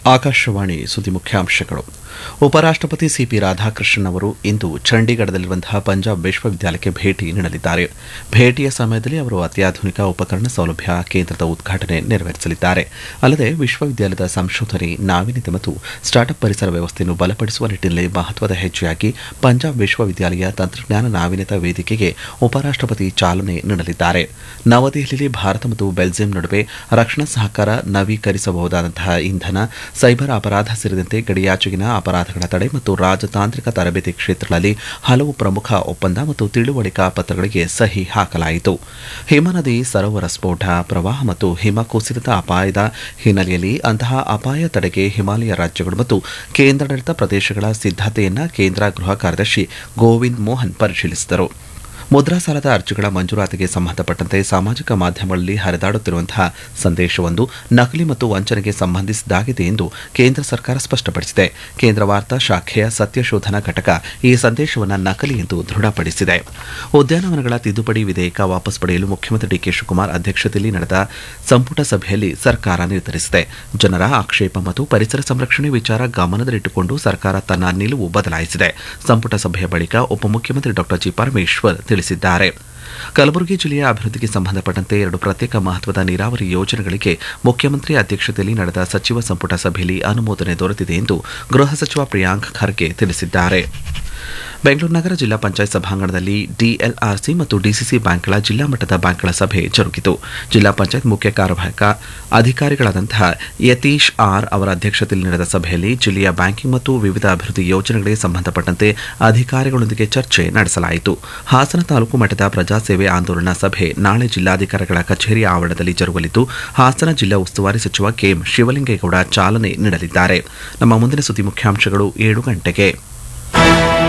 ಆಕಾಶವಾಣಿ ಸುದ್ದಿ ಮುಖ್ಯಾಂಶಗಳು ಉಪರಾಷ್ಟಪತಿ ಸಿಪಿ ರಾಧಾಕೃಷ್ಣನ್ ಅವರು ಇಂದು ಚಂಡೀಗಢದಲ್ಲಿರುವಂತಹ ಪಂಜಾಬ್ ವಿಶ್ವವಿದ್ಯಾಲಯಕ್ಕೆ ಭೇಟಿ ನೀಡಲಿದ್ದಾರೆ ಭೇಟಿಯ ಸಮಯದಲ್ಲಿ ಅವರು ಅತ್ಯಾಧುನಿಕ ಉಪಕರಣ ಸೌಲಭ್ಯ ಕೇಂದ್ರದ ಉದ್ಘಾಟನೆ ನೆರವೇರಿಸಲಿದ್ದಾರೆ ಅಲ್ಲದೆ ವಿಶ್ವವಿದ್ಯಾಲಯದ ಸಂಶೋಧನೆ ನಾವೀನ್ಯತೆ ಮತ್ತು ಸ್ಟಾರ್ಟ್ಅಪ್ ಪರಿಸರ ವ್ಯವಸ್ಥೆಯನ್ನು ಬಲಪಡಿಸುವ ನಿಟ್ಟಿನಲ್ಲಿ ಮಹತ್ವದ ಹೆಜ್ಜೆಯಾಗಿ ಪಂಜಾಬ್ ವಿಶ್ವವಿದ್ಯಾಲಯ ತಂತ್ರಜ್ಞಾನ ನಾವೀನ್ಯತಾ ವೇದಿಕೆಗೆ ಉಪರಾಷ್ಟಪತಿ ಚಾಲನೆ ನೀಡಲಿದ್ದಾರೆ ನವದೆಹಲಿಯಲ್ಲಿ ಭಾರತ ಮತ್ತು ಬೆಲ್ಜಿಯಂ ನಡುವೆ ರಕ್ಷಣಾ ಸಹಕಾರ ನವೀಕರಿಸಬಹುದಾದಂತಹ ಇಂಧನ ಸೈಬರ್ ಅಪರಾಧ ಸೇರಿದಂತೆ ಗಡಿಯಾಚೆಗಿನ ಅಪರಾಧಗಳ ತಡೆ ಮತ್ತು ರಾಜತಾಂತ್ರಿಕ ತರಬೇತಿ ಕ್ಷೇತ್ರಗಳಲ್ಲಿ ಹಲವು ಪ್ರಮುಖ ಒಪ್ಪಂದ ಮತ್ತು ತಿಳುವಳಿಕಾ ಪತ್ರಗಳಿಗೆ ಸಹಿ ಹಾಕಲಾಯಿತು ಹಿಮನದಿ ಸರೋವರ ಸ್ಫೋಟ ಪ್ರವಾಹ ಮತ್ತು ಹಿಮ ಕುಸಿತದ ಅಪಾಯದ ಹಿನ್ನೆಲೆಯಲ್ಲಿ ಅಂತಹ ಅಪಾಯ ತಡೆಗೆ ಹಿಮಾಲಯ ರಾಜ್ಯಗಳು ಮತ್ತು ಕೇಂದ್ರಾಡಳಿತ ಪ್ರದೇಶಗಳ ಸಿದ್ದತೆಯನ್ನ ಕೇಂದ್ರ ಗೃಹ ಕಾರ್ಯದರ್ಶಿ ಗೋವಿಂದ್ ಮೋಹನ್ ಪರಿಶೀಲಿಸಿದರು ಮುದ್ರಾ ಸಾಲದ ಅರ್ಜಿಗಳ ಮಂಜೂರಾತಿಗೆ ಸಂಬಂಧಪಟ್ಟಂತೆ ಸಾಮಾಜಿಕ ಮಾಧ್ಯಮಗಳಲ್ಲಿ ಹರಿದಾಡುತ್ತಿರುವಂತಹ ಸಂದೇಶವೊಂದು ನಕಲಿ ಮತ್ತು ವಂಚನೆಗೆ ಸಂಬಂಧಿಸಿದ್ದಾಗಿದೆ ಎಂದು ಕೇಂದ್ರ ಸರ್ಕಾರ ಸ್ಪಷ್ಟಪಡಿಸಿದೆ ಕೇಂದ್ರ ವಾರ್ತಾ ಶಾಖೆಯ ಸತ್ಯಶೋಧನಾ ಘಟಕ ಈ ಸಂದೇಶವನ್ನು ನಕಲಿ ಎಂದು ದೃಢಪಡಿಸಿದೆ ಉದ್ಯಾನವನಗಳ ತಿದ್ದುಪಡಿ ವಿಧೇಯಕ ವಾಪಸ್ ಪಡೆಯಲು ಮುಖ್ಯಮಂತ್ರಿ ಡಿಕೆ ಶಿವಕುಮಾರ್ ಅಧ್ಯಕ್ಷತೆಯಲ್ಲಿ ನಡೆದ ಸಂಪುಟ ಸಭೆಯಲ್ಲಿ ಸರ್ಕಾರ ನಿರ್ಧರಿಸಿದೆ ಜನರ ಆಕ್ಷೇಪ ಮತ್ತು ಪರಿಸರ ಸಂರಕ್ಷಣೆ ವಿಚಾರ ಗಮನದಲ್ಲಿಟ್ಟುಕೊಂಡು ಸರ್ಕಾರ ತನ್ನ ನಿಲುವು ಬದಲಾಯಿಸಿದೆ ಸಂಪುಟ ಸಭೆಯ ಬಳಿಕ ಉಪಮುಖ್ಯಮಂತ್ರಿ ಡಾ ಜಿ ಪರಮೇಶ್ವರ್ ತಿಳಿಸಿದ್ದಾರೆ ಕಲಬುರಗಿ ಜಿಲ್ಲೆಯ ಅಭಿವೃದ್ಧಿಗೆ ಸಂಬಂಧಪಟ್ಟಂತೆ ಎರಡು ಪ್ರತ್ಯೇಕ ಮಹತ್ವದ ನೀರಾವರಿ ಯೋಜನೆಗಳಿಗೆ ಮುಖ್ಯಮಂತ್ರಿ ಅಧ್ಯಕ್ಷತೆಯಲ್ಲಿ ನಡೆದ ಸಚಿವ ಸಂಪುಟ ಸಭೆಯಲ್ಲಿ ಅನುಮೋದನೆ ದೊರೆತಿದೆ ಎಂದು ಗೃಹ ಸಚಿವ ಪ್ರಿಯಾಂಕ್ ಖರ್ಗೆ ತಿಳಿಸಿದ್ದಾರೆ ಬೆಂಗಳೂರು ನಗರ ಜಿಲ್ಲಾ ಪಂಚಾಯತ್ ಸಭಾಂಗಣದಲ್ಲಿ ಡಿಎಲ್ಆರ್ಸಿ ಮತ್ತು ಡಿಸಿಸಿ ಬ್ಯಾಂಕ್ಗಳ ಜಿಲ್ಲಾ ಮಟ್ಟದ ಬ್ಯಾಂಕ್ಗಳ ಸಭೆ ಜರುಗಿತು ಜಿಲ್ಲಾ ಪಂಚಾಯತ್ ಮುಖ್ಯ ಕಾರ್ಯವಾಹಕ ಅಧಿಕಾರಿಗಳಾದಂತಹ ಯತೀಶ್ ಆರ್ ಅವರ ಅಧ್ಯಕ್ಷತೆಯಲ್ಲಿ ನಡೆದ ಸಭೆಯಲ್ಲಿ ಜಿಲ್ಲೆಯ ಬ್ಯಾಂಕಿಂಗ್ ಮತ್ತು ವಿವಿಧ ಅಭಿವೃದ್ಧಿ ಯೋಜನೆಗಳಿಗೆ ಸಂಬಂಧಪಟ್ಟಂತೆ ಅಧಿಕಾರಿಗಳೊಂದಿಗೆ ಚರ್ಚೆ ನಡೆಸಲಾಯಿತು ಹಾಸನ ತಾಲೂಕು ಮಟ್ಟದ ಪ್ರಜಾಸೇವೆ ಆಂದೋಲನ ಸಭೆ ನಾಳೆ ಜಿಲ್ಲಾಧಿಕಾರಿಗಳ ಕಚೇರಿ ಆವರಣದಲ್ಲಿ ಜರುಗಲಿದ್ದು ಹಾಸನ ಜಿಲ್ಲಾ ಉಸ್ತುವಾರಿ ಸಚಿವ ಕೆಎಂ ಶಿವಲಿಂಗೇಗೌಡ ಚಾಲನೆ ನೀಡಲಿದ್ದಾರೆ ನಮ್ಮ ಮುಂದಿನ ಸುದ್ದಿ ಮುಖ್ಯಾಂಶಗಳು ಏಳು ಗಂಟೆಗೆ